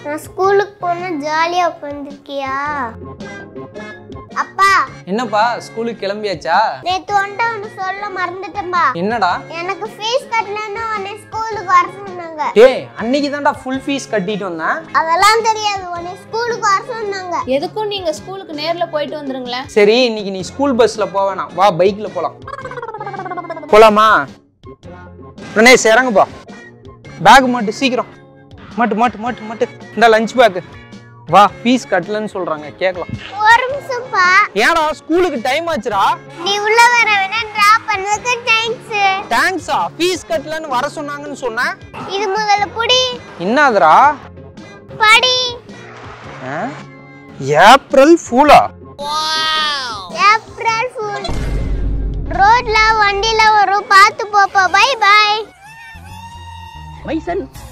நான் ஸ்கூலுக்கு போனா ஜாலியா உட்காந்துருக்கியா அப்பா என்னப்பா ஸ்கூலுக்கு கிளம்பியாச்சா நேத்து வந்துட்டு ஒன்று சொல்ல மறந்துட்டேன்பா என்னடா எனக்கு ஃபீஸ் கட்டலன்னு உன்னை ஸ்கூலுக்கு வர சொன்னாங்க டேய் அன்னைக்கு தான்டா ஃபுல் ஃபீஸ் கட்டிட்டு வந்தேன் அதெல்லாம் தெரியாது உன்னை ஸ்கூலுக்கு வர சொன்னாங்க எதுக்கும் நீங்க ஸ்கூலுக்கு நேர்ல போயிட்டு வந்துருங்களேன் சரி இன்னைக்கு நீ ஸ்கூல் பஸ்ல போக வேணாம் வா பைக்ல போலாம் போலாமா கணேஷ் இறங்குப்பா பேக் மாட்டு சீக்கிரம் மாட்டு மாட்டு மாட்டு மாட்டு இந்த லஞ்ச் பேக் வா ஃபீஸ் கட்டலன்னு சொல்றாங்க கேட்கலாம் ஒரு நிமிஷம்ப்பா ஏடா ஸ்கூலுக்கு டைம் ஆச்சுடா நீ உள்ள வர வேணா டிராப் பண்ணதுக்கு தேங்க்ஸ் தேங்க்ஸா ஃபீஸ் கட்டலன்னு வர சொன்னாங்கன்னு சொன்னேன் இது முதல்ல புடி என்னதுடா படி ஆ? ஏப்ரல் ஃபூலா ஏப்ரல் ஃபூல் ரோட்ல வண்டில வரும் பார்த்து போப்பா பை பை மைசன்